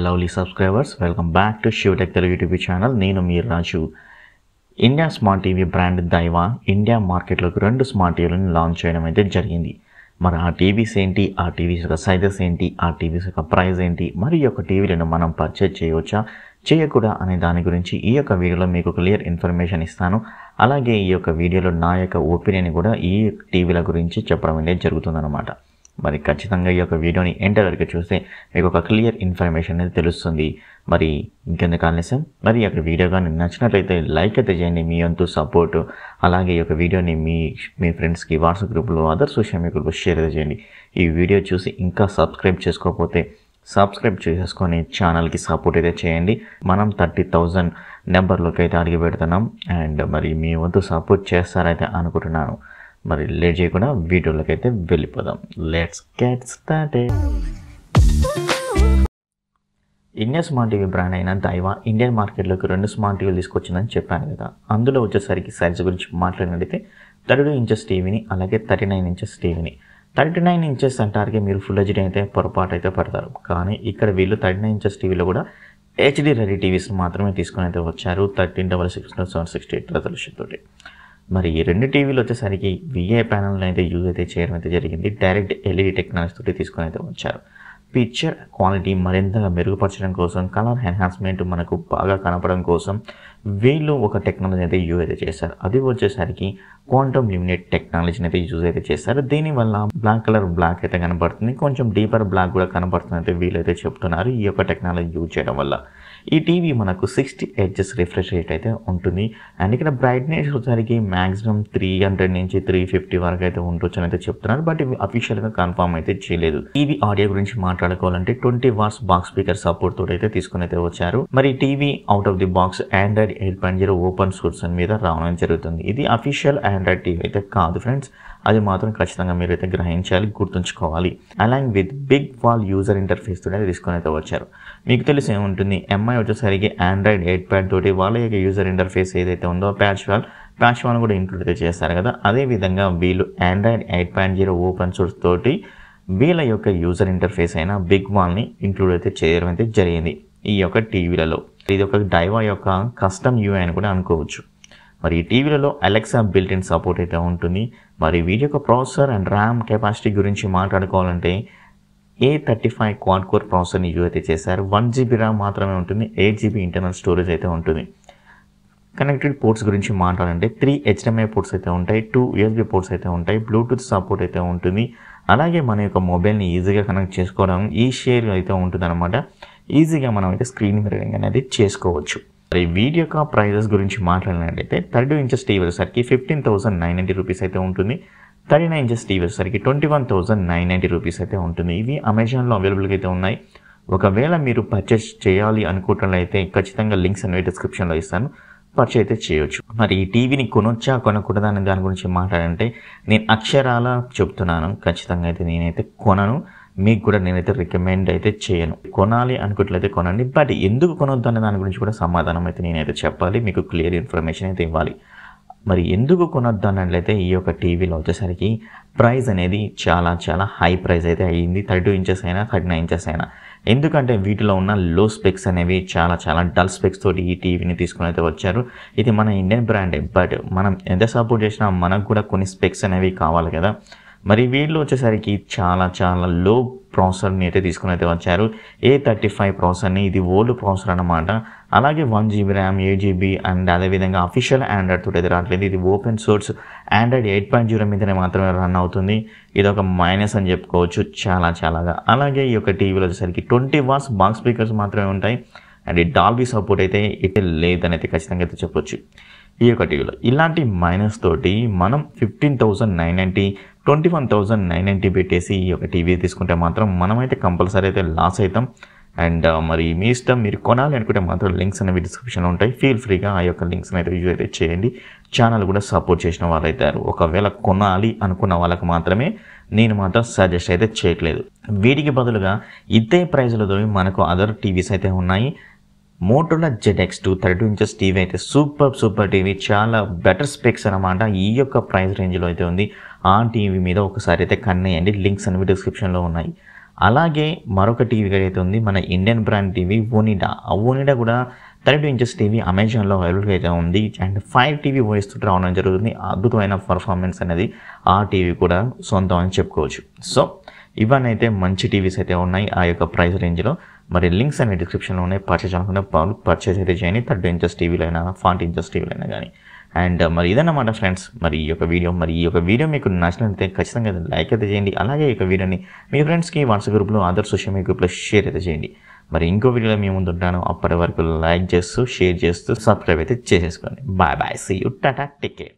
lovely subscribers welcome back to Shiv tech Telugu YouTube channel నేను మీ Raju India smart TV brand Daiwa India మార్కెట్లోకి రెండు smart టీవీలను launch చేయడం అయితే జరిగింది మరి ఆ టీవీస్ ఏంటి ఆ టీవీస్ యొక్క సైజెస్ ఏంటి ఆ టీవీస్ యొక్క ప్రైస్ ఏంటి మరి ఈ యొక్క టీవీలను మనం పర్చేజ్ చేయవచ్చా చేయకూడదా అనే దాని గురించి ఈ యొక్క వీడియోలో మీకు క్లియర్ ఇన్ఫర్మేషన్ ఇస్తాను అలాగే ఈ యొక్క వీడియోలో నా యొక్క ఒపీనియన్ కూడా ఈ టీవీల గురించి చెప్పడం అనేది జరుగుతుందన్నమాట మరి ఖచ్చితంగా ఈ యొక్క వీడియోని ఎంటర్ వరకు చూస్తే మీకు ఒక క్లియర్ ఇన్ఫర్మేషన్ అనేది తెలుస్తుంది మరి ఇంకెందుకు ఆలస్యం మరి ఈ యొక్క వీడియో కానీ నచ్చినట్లయితే లైక్ అయితే చేయండి మీ అంతు సపోర్ట్ అలాగే ఈ యొక్క వీడియోని మీ మీ ఫ్రెండ్స్కి వాట్సాప్ గ్రూప్లో అదర్ సోషల్ మీడియా గ్రూప్లో షేర్ అయితే చేయండి ఈ వీడియో చూసి ఇంకా సబ్స్క్రైబ్ చేసుకోకపోతే సబ్స్క్రైబ్ చేసేసుకొని ఛానల్కి సపోర్ట్ అయితే చేయండి మనం థర్టీ థౌజండ్ నెంబర్లోకి అయితే అడిగి పెడుతున్నాం అండ్ మరి మీ వద్దు సపోర్ట్ చేస్తారైతే అనుకుంటున్నాను మరి లేట్ చేయకుండా వీడియోలోకి అయితే వెళ్ళిపోదాం let's get started India smart TV brand అయిన దైవా ఇండియన్ మార్కెట్లోకి రెండు స్మార్ట్ టీవీలు తీసుకొచ్చిందని చెప్పాను కదా అందులో వచ్చేసరికి సైజ్ గురించి మాట్లాడినట్లయితే థర్టీ ఇంచెస్ టీవీని అలాగే థర్టీ నైన్ ఇంచెస్ టీవీని థర్టీ నైన్ ఇంచెస్ అంటారుకి మీరు ఫుల్ హెచ్డీ అయితే పొరపాటు అయితే పడతారు కానీ ఇక్కడ వీళ్ళు థర్టీ నైన్ ఇంచెస్ టీవీలో కూడా హెచ్డీ రెడీ టీవీస్ మాత్రమే తీసుకొని అయితే వచ్చారు thirteen double six seven sixty eight resolution తోటి మరి ఈ రెండు టీవీలు వచ్చేసరికి విఏ ప్యానల్ని అయితే యూజ్ అయితే చేయడం అయితే జరిగింది డైరెక్ట్ ఎల్ఈడి టెక్నాలజీ తోటి తీసుకొని అయితే వచ్చారు పిక్చర్ క్వాలిటీ మరింతగా మెరుగుపరచడం కోసం కలర్ ఎన్హాన్స్మెంట్ మనకు బాగా కనపడడం కోసం వీళ్ళు ఒక టెక్నాలజీ అయితే యూజ్ అయితే చేశారు అది వచ్చేసరికి క్వాంటమ్ లిమినెట్ టెక్నాలజీని అయితే యూజ్ అయితే చేశారు దీనివల్ల బ్లాక్ కలర్ బ్లాక్ అయితే కనపడుతుంది కొంచెం డీపర్ బ్లాక్ కూడా కనపడుతుంది అయితే వీళ్ళైతే చెప్తున్నారు ఈ యొక్క టెక్నాలజీ యూజ్ చేయడం వల్ల ఈ టీవీ మనకు సిక్స్టీ హెచ్ఎస్ రిఫ్రెష్ రేట్ అయితే ఉంటుంది అండ్ ఇక్కడ బ్రైట్నెస్ వచ్చేసరికి మ్యాక్సిమం త్రీ హండ్రెడ్ నుంచి త్రీ ఫిఫ్టీ వరకు అయితే ఉండొచ్చు అని అయితే చెప్తున్నారు బట్ ఇవి అఫీషియల్గా కన్ఫర్మ్ అయితే చేయలేదు టీవీ ఆడియో గురించి మాట్లాడుకోవాలంటే twenty watts box speaker support తోటి అయితే తీసుకుని అయితే వచ్చారు మరి TV out of the box Android eight point zero open source మీద రావడం జరుగుతుంది ఇది అఫీషియల్ ఆండ్రాయిడ్ టీవీ అయితే కాదు ఫ్రెండ్స్ అది మాత్రం ఖచ్చితంగా మీరు అయితే గ్రహించాలి గుర్తుంచుకోవాలి along with big wall user interface తోటి తీసుకొని అయితే వచ్చారు మీకు తెలిసి ఏముంటుంది ఎంఐ వచ్చేసరికి ఆండ్రాయిడ్ ఎయిట్ ప్యాడ్ తోటి వాళ్ళ యొక్క యూజర్ ఇంటర్ఫేస్ ఏదైతే ఉందో ప్యాచ్ వాల్ ప్యాచ్ వాల్ కూడా ఇంక్లూడ్ అయితే చేస్తారు కదా అదేవిధంగా వీళ్ళు Android eight point zero open source తోటి వీళ్ళ యొక్క యూజర్ ఇంటర్ఫేస్ అయిన బిగ్ వాల్ని ఇంక్లూడ్ అయితే చేయడం అయితే జరిగింది ఈ యొక్క టీవీలలో ఇది ఒక డైవా యొక్క కస్టమ్ యూఐ అని కూడా అనుకోవచ్చు మరి ఈ టీవీలలో అలెక్సా బిల్ట్ ఇన్ సపోర్ట్ అయితే ఉంటుంది మరి వీటి యొక్క ప్రాసెసర్ అండ్ ర్యామ్ కెపాసిటీ గురించి మాట్లాడుకోవాలంటే A thirty five quad core ప్రాసెసర్ని యూజ్ అయితే చేశారు వన్ జీబీ ర్యామ్ మాత్రమే ఉంటుంది ఎయిట్ జీబీ ఇంటర్నల్ స్టోరేజ్ అయితే ఉంటుంది కనెక్టెడ్ పోర్ట్స్ గురించి మాట్లాడాలంటే త్రీ హెచ్డిఎంఐ పోర్ట్స్ అయితే ఉంటాయి టూ యూఎస్బీ పోర్ట్స్ అయితే ఉంటాయి బ్లూటూత్ సపోర్ట్ అయితే ఉంటుంది అలాగే మన యొక్క మొబైల్ని ఈజీగా కనెక్ట్ చేసుకోవడం ఈ షేర్ అయితే ఉంటుందన్నమాట ఈజీగా మనం అయితే స్క్రీన్ మిరరింగ్ అనేది చేసుకోవచ్చు మరి వీటి యొక్క ప్రైజెస్ గురించి మాట్లాడినట్లయితే థర్టీ ఇంచెస్ టీవీ వచ్చేసరికి fifteen thousand nine ninety rupees అయితే ఉంటుంది థర్టీ నైన్ ఇంచెస్ టీవీ వచ్చేసరికి twenty one thousand nine ninety rupees అయితే ఉంటుంది ఇవి అమెజాన్లో అవైలబుల్గా అయితే ఉన్నాయి ఒకవేళ మీరు పర్చేస్ చేయాలి అనుకుంటున్నట్లయితే ఖచ్చితంగా లింక్స్ అనేవి డిస్క్రిప్షన్లో ఇస్తాను పర్చేస్ అయితే చేయొచ్చు మరి ఈ టీవీని కొనొచ్చా కొనకూడదా అనే దాని గురించి మాట్లాడంటే నేను అక్షరాల చెప్తున్నాను ఖచ్చితంగా అయితే నేనైతే కొనను మీకు కూడా నేనైతే రికమెండ్ అయితే చేయను కొనాలి అనుకున్నట్లయితే కొనండి బట్ ఎందుకు కొనొద్దు అనే దాని గురించి కూడా సమాధానం అయితే నేనైతే చెప్పాలి మీకు క్లియర్ ఇన్ఫర్మేషన్ అయితే ఇవ్వాలి మరి ఎందుకు కొనొద్దు అన్నట్లయితే ఈ యొక్క టీవీలో వచ్చేసరికి ప్రైస్ అనేది చాలా చాలా హై ప్రైస్ అయితే అయ్యింది థర్టీ టూ ఇంచెస్ అయినా థర్టీ నైన్ ఇంచెస్ అయినా ఎందుకంటే వీటిలో ఉన్న లో స్పెక్స్ అనేవి చాలా చాలా డల్ స్పెక్స్ తోటి ఈ టీవీని తీసుకుని అయితే వచ్చారు ఇది మన ఇండియన్ బ్రాండే బట్ మనం ఎంత సపోర్ట్ చేసినా మనకు కూడా కొన్ని స్పెక్స్ అనేవి కావాలి కదా మరి వీళ్ళు వచ్చేసరికి చాలా చాలా లో ప్రాసెసర్ని అయితే తీసుకుని అయితే వచ్చారు ఏ థర్టీ ఫైవ్ ప్రాసెసర్ని ఇది ఓల్డ్ ప్రాసెసర్ అనమాట అలాగే one GB RAM eight GB and అదేవిధంగా అఫీషియల్ ఆండ్రాయిడ్ తోటి అయితే రావట్లేదు ఇది open source Android eight point zero మీదనే మాత్రమే రన్ అవుతుంది ఇది ఒక మైనస్ అని చెప్పుకోవచ్చు చాలా చాలాగా అలాగే ఈ యొక్క టీవీలో వచ్చేసరికి ట్వంటీ వాట్స్ బాక్స్ స్పీకర్స్ మాత్రమే ఉంటాయి అండ్ ఈ డాల్బీ సపోర్ట్ అయితే అయితే లేదని అయితే ఖచ్చితంగా అయితే చెప్పొచ్చు ఈ యొక్క టీవీలో ఇలాంటి మైనస్ తోటి మనం fifteen thousand nine ninety twenty one thousand nine ninety పెట్టేసి ఈ యొక్క టీవీ తీసుకుంటే మాత్రం మనమైతే కంపల్సరీ అయితే లాస్ అవుతాం అండ్ మరి మీ ఇష్టం మీరు కొనాలి అనుకుంటే మాత్రం లింక్స్ అనేవి డిస్క్రిప్షన్లో ఉంటాయి ఫీల్ ఫ్రీగా ఆ యొక్క లింక్స్ అయితే యూజ్ అయితే చేయండి ఛానల్ కూడా సపోర్ట్ చేసిన వాళ్ళు అవుతారు ఒకవేళ కొనాలి అనుకున్న వాళ్ళకి మాత్రమే నేను మాత్రం సజెస్ట్ అయితే చేయట్లేదు వీటికి బదులుగా ఇదే ప్రైజ్లతో మనకు అదర్ టీవీస్ అయితే ఉన్నాయి Motorola Z X two thirty two inches TV అయితే సూపర్ సూపర్ టీవీ చాలా బెటర్ స్పెక్స్ అనమాట ఈ యొక్క ప్రైస్ రేంజ్లో అయితే ఉంది ఆ టీవీ మీద ఒకసారి అయితే కన్నేయండి లింక్స్ అనేవి డిస్క్రిప్షన్లో ఉన్నాయి అలాగే మరొక టీవీ అయితే ఉంది మన ఇండియన్ బ్రాండ్ టీవీ ఓనిడా ఆ ఓనిడా కూడా థర్టీ టూ ఇంచెస్ టీవీ అమెజాన్లో అవైలబుల్గా అయితే ఉంది అండ్ ఫైవ్ టీవీ ఓఎస్ తోటి రావడం జరుగుతుంది అద్భుతమైన పర్ఫార్మెన్స్ అనేది ఆ టీవీ కూడా సొంతం అని చెప్పుకోవచ్చు సో ఇవన్నీ అయితే మంచి టీవీస్ అయితే ఉన్నాయి ఆ యొక్క ప్రైస్ రేంజ్లో మరి లింక్స్ అనే డిస్క్రిప్షన్లో ఉన్నాయి పర్చేజ్ అనుకున్న పర్చేజ్ అయితే చేయండి థర్టీ ఇంచెస్ టీవీలో అయినా ఫార్టీ ఇంచెస్ టీవీలో అయినా కానీ అండ్ మరి ఇదన్నమాట ఫ్రెండ్స్ మరి ఈ యొక్క వీడియో మరి ఈ యొక్క వీడియో మీకు నచ్చినట్లయితే ఖచ్చితంగా లైక్ అయితే చేయండి అలాగే ఈ యొక్క వీడియోని మీ ఫ్రెండ్స్కి వాట్సాప్ గ్రూప్లో అదర్ సోషల్ మీడియా గ్రూప్లో షేర్ అయితే చేయండి మరి ఇంకో వీడియోలో మేము ముందు ఉంటాను అప్పటి వరకు లైక్ చేస్తూ షేర్ చేస్తూ సబ్స్క్రైబ్ అయితే చేసేసుకోండి bye bye see you tata take care